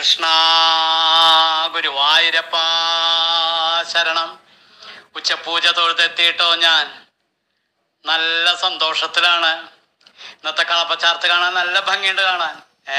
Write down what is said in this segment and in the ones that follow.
കൃഷ്ണ ഗുരുവായൂരപ്പ ശരണം ഉച്ചപൂജ തൊഴുതെത്തിയിട്ടോ ഞാൻ നല്ല സന്തോഷത്തിലാണ് ഇന്നത്തെ കളപ്പച്ചാർത്ത് കാണാൻ നല്ല ഭംഗിയുണ്ട് കാണാൻ ഏ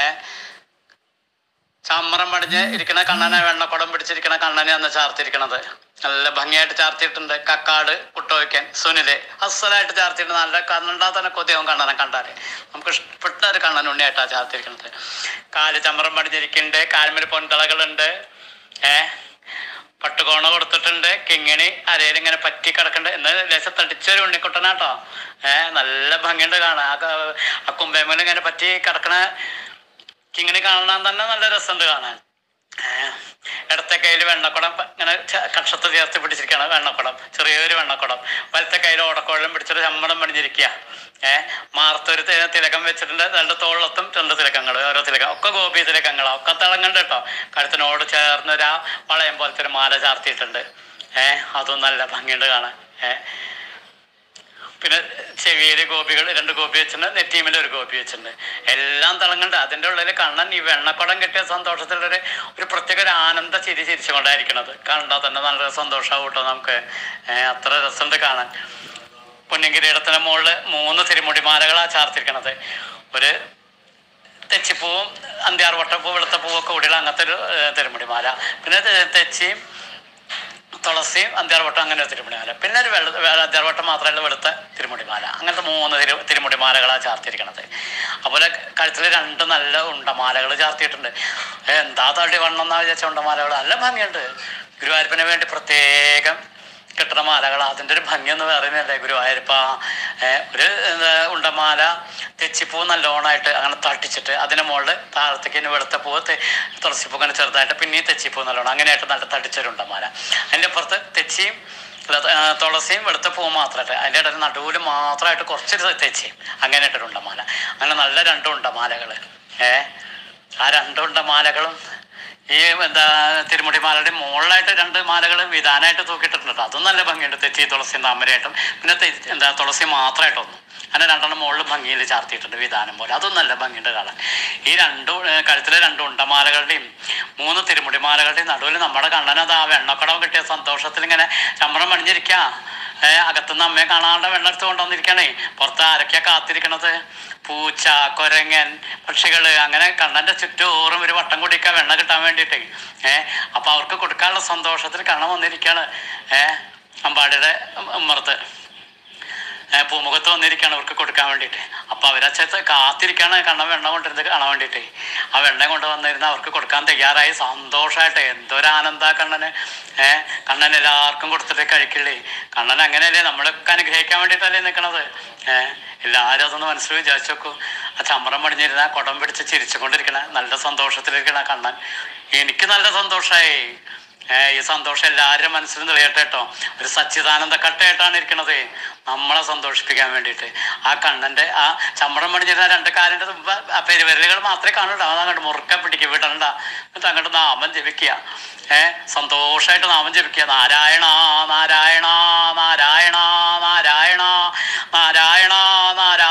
ചമ്മറം പടിഞ്ഞ് ഇരിക്കണ കണ്ണനെ വെണ്ണക്കുടം പിടിച്ചിരിക്കണ കണ്ണനെ അന്ന് ചാർത്തിരിക്കണത് നല്ല ഭംഗിയായിട്ട് ചാർത്തിയിട്ടുണ്ട് കക്കാട് കുട്ടോയ്ക്കൻ സുനില് അസലായിട്ട് ചാർത്തിയിട്ടുണ്ട് നല്ല കണ്ണണ്ടാ തന്നെ കൊതിയാവും കണ്ണനെ കണ്ടാല് നമുക്ക് ഇഷ്ടപ്പെട്ട ഒരു കണ്ണൻ ഉണ്ണിയായിട്ടാ ചാർത്തിരിക്കണത് കാല് ചമ്മറം പടിഞ്ഞിരിക്കുന്നുണ്ട് കാൽമേൽ പൊന്തളകളുണ്ട് ഏ പട്ടുകോണ കൊടുത്തിട്ടുണ്ട് കിങ്ങിണി അരയിൽ ഇങ്ങനെ പറ്റി കിടക്കുന്നുണ്ട് എന്ന് ലേശം തടിച്ചൊരു ഉണ്ണിക്കുട്ടനാട്ടോ ഏ നല്ല ഭംഗിയുണ്ട് കാണാൻ ആ ക- ആ കുമ്പേമേൽ ഇങ്ങനെ പറ്റി കിടക്കണ കിങ്ങിണി കാണാൻ തന്നെ നല്ല രസമുണ്ട് കാണാൻ ഏ, ഇടത്തെ കയ്യിൽ വെണ്ണക്കുടം പ- ഇങ്ങനെ ച- കക്ഷത്ത് ചേർത്ത് പിടിച്ചിരിക്കുകയാണ് വെണ്ണക്കുടം ചെറിയൊരു വെണ്ണക്കുടം വലത്തെ കയ്യിൽ ഓടക്കോഴം പിടിച്ചൊരു ചമ്മടം പണിഞ്ഞിരിക്കുക ഏഹ് മാർത്തൊരു തി- തിലകം വെച്ചിട്ടുണ്ട് രണ്ട് തോളത്തും രണ്ട് തിലക്കങ്ങൾ ഓരോ തിലകം ഒക്കെ ഗോപി തിലക്കങ്ങളാ ഒക്കെ തിളങ്ങുന്നുണ്ട് കേട്ടോ കഴുത്തിനോട് ചേർന്ന് ഒരു ആ വളയം പോലത്തെ ഒരു മാല ചാർത്തിയിട്ടുണ്ട് ഏഹ് അതും നല്ല ഭംഗിയുണ്ട് കാണാൻ ഏഹ് പിന്നെ ചെവിയിൽ ഗോപികൾ രണ്ട് ഗോപി വെച്ചിട്ടുണ്ട് നെറ്റീമിൽ ഒരു ഗോപി വെച്ചിട്ടുണ്ട് എല്ലാം തിളങ്ങുന്നുണ്ട് അതിൻ്റെ ഉള്ളിൽ കണ്ണൻ ഈ വെണ്ണക്കുടം കിട്ടിയ സന്തോഷത്തിലൊരു ഒരു പ്രത്യേക ഒരു ആനന്ദ ചിരി ചിരിച്ചുകൊണ്ടായിരിക്കണത് കണ്ടാൽ തന്നെ നല്ല സന്തോഷമാവും കേട്ടോ നമുക്ക് ഏഹ് അത്ര രസമുണ്ട് കാണാൻ പൊന്നിങ്കിരീടത്തിന് മുകളിൽ മൂന്ന് തിരുമുടിമാലകളാണ് ചാർത്തിരിക്കണത് ഒരു തെച്ചിപ്പൂവും അന്ത്യാർ വട്ടപ്പൂ വെളുത്തപ്പൂവൊക്കെ കൂടിയുള്ള അങ്ങനത്തെ ഒരു ഏഹ്, തിരുമുടിമാല പിന്നെ തെ- തെച്ചിയും തുളസിയും അന്ത്യാർവട്ടം അങ്ങനെ ഒരു തിരുമുടിമാല പിന്നെ ഒരു വെള്ള വേ- അന്ത്യാർവട്ടം മാത്രമല്ല വെളുത്ത തിരുമുടിമാല അങ്ങനത്തെ മൂന്ന് തിരു തിരുമുടിമാലകളാണ് ചാർത്തിയിരിക്കണത് അതുപോലെ കഴുത്തിൽ രണ്ട് നല്ല ഉണ്ടമാലകൾ ചാർത്തിയിട്ടുണ്ട് ഏ, എന്താ തടി വണ്ണം എന്നാ വിചാരിച്ച ഉണ്ടമാലകൾ നല്ല ഭംഗിയുണ്ട് ഗുരുവായൂരപ്പന് വേണ്ടി പ്രത്യേകം കിട്ടുന്ന മാലകൾ അതിൻ്റെ ഒരു ഭംഗി എന്ന് പറയുന്നില്ലേ ഗുരുവായൂരപ്പ ഏ, ഒരു എന്താ, ഉണ്ടമാല തെച്ചിപ്പൂ നല്ലോണമായിട്ട് അങ്ങനെ തട്ടിച്ചിട്ട് അതിന് മുകളിൽ താഴത്തേക്ക് ഇനി വെളുത്ത പൂവ് തെ- തുളസിപ്പൂ അങ്ങനെ ചെറുതായിട്ട് പിന്നെയും തെച്ചിപ്പൂ നല്ലോണം അങ്ങനെയായിട്ട് നല്ല തട്ടിച്ചൊരു ഉണ്ടമാല അതിൻ്റെ അപ്പുറത്ത് തെച്ചിയും അല്ല, ആ, തുളസിയും വെളുത്ത പൂവും മാത്രമായിട്ട് അതിൻ്റെ ഇടയിൽ നടുവിൽ മാത്രമായിട്ട് കുറച്ചൊരു തെച്ചിയും അങ്ങനെയായിട്ടൊരു ഉണ്ടമാല അങ്ങനെ നല്ല രണ്ട് ഉണ്ടമാലകൾ ഏ ആ രണ്ട് ഉണ്ടമാലകളും ഈ എന്താ തിരുമുടി മാലയുടെ മുകളിലായിട്ട് രണ്ട് മാലകൾ വിധാനമായിട്ട് തൂക്കിയിട്ടിട്ടുണ്ട് അതും നല്ല ഭംഗിയുണ്ട് തെച്ചി തുളസി താമരയായിട്ടും പിന്നെ തെ- എന്താ തുളസി മാത്രമായിട്ടൊന്നും അങ്ങനെ രണ്ടെണ്ണം മുകളിൽ ഭംഗിയിൽ ചാർത്തിയിട്ടുണ്ട് വിധാനം പോലെ അതും നല്ല ഭംഗിയുണ്ട് കാണാൻ ഈ രണ്ടു ഏർ കഴുത്തിലെ രണ്ട് ഉണ്ടമാലകളുടെയും മൂന്ന് തിരുമുടി മാലകളുടെയും നടുവിൽ നമ്മുടെ കണ്ണനത് ആ വെണ്ണക്കടം കിട്ടിയ സന്തോഷത്തിൽ ഇങ്ങനെ ചമ്രം പണിഞ്ഞിരിക്കുക ഏഹ് അകത്തുനിന്ന് അമ്മയെ കാണാണ്ട് വെള്ളം എടുത്ത് കൊണ്ടുവന്നിരിക്കണേ പുറത്ത് ആരൊക്കെയാ കാത്തിരിക്കണത് പൂച്ച കൊരങ്ങൻ പക്ഷികള് അങ്ങനെ കണ്ണന്റെ ചുറ്റോറും ഒരു വട്ടം കൂടിയൊക്കെ വെണ്ണ കിട്ടാൻ വേണ്ടിയിട്ടേ ഏഹ് അപ്പൊ അവർക്ക് കൊടുക്കാനുള്ള സന്തോഷത്തിൽ കണ്ണൻ വന്നിരിക്കാണ് ഏഹ് അമ്പാടിയുടെ ഉമ്മറത്ത് ഏഹ് പൂമുഖത്ത് വന്നിരിക്കുകയാണ് അവർക്ക് കൊടുക്കാൻ വേണ്ടിയിട്ട് അപ്പൊ അവരച്ചത്ത് കാത്തിരിക്കാണ് കണ്ണൻ വെണ്ണ കൊണ്ടിരുന്നത് കാണാൻ വേണ്ടിയിട്ട് ആ വെണ്ണ കൊണ്ട് വന്നിരുന്ന അവർക്ക് കൊടുക്കാൻ തയ്യാറായി സന്തോഷമായിട്ട് എന്തൊരാനന്ദാ കണ്ണന് ഏഹ് കണ്ണൻ എല്ലാവർക്കും കൊടുത്തിട്ട് കഴിക്കില്ലേ കണ്ണൻ അങ്ങനെയല്ലേ നമ്മളൊക്കെ അനുഗ്രഹിക്കാൻ വേണ്ടിയിട്ടല്ലേ നിൽക്കണത് ഏഹ് എല്ലാവരും അതൊന്ന് മനസ്സിൽ വിചാരിച്ചു നോക്കൂ ആ ചമ്മറം പടിഞ്ഞിരുന്ന കുടം പിടിച്ച് ചിരിച്ചുകൊണ്ടിരിക്കണ നല്ല സന്തോഷത്തിലിരിക്കണ കണ്ണൻ എനിക്ക് നല്ല സന്തോഷമായി ഏഹ് ഈ സന്തോഷം എല്ലാവരും മനസ്സിൽ തെളിയട്ടെ കേട്ടോ ഒരു സച്ചിദാനന്ദ കട്ടയായിട്ടാണ് ഇരിക്കണത് നമ്മളെ സന്തോഷിപ്പിക്കാൻ വേണ്ടിയിട്ട് ആ കണ്ണന്റെ ആ ചമ്മടം പണിഞ്ഞിരുന്ന രണ്ട് കാലിന്റെ തുമ്പ ആ പെരുവിരലുകൾ മാത്രമേ കാണുള്ളൂ അത് അങ്ങോട്ട് മുറുക്ക പിടിക്കുക വിടണ്ട എന്നിട്ട് അങ്ങോട്ട് നാമം ജപിക്കുക ഏഹ് സന്തോഷമായിട്ട് നാമം ജപിക്കുക നാരായണ നാരായണ നാരായണ നാരായണ നാരായണ നാരായണ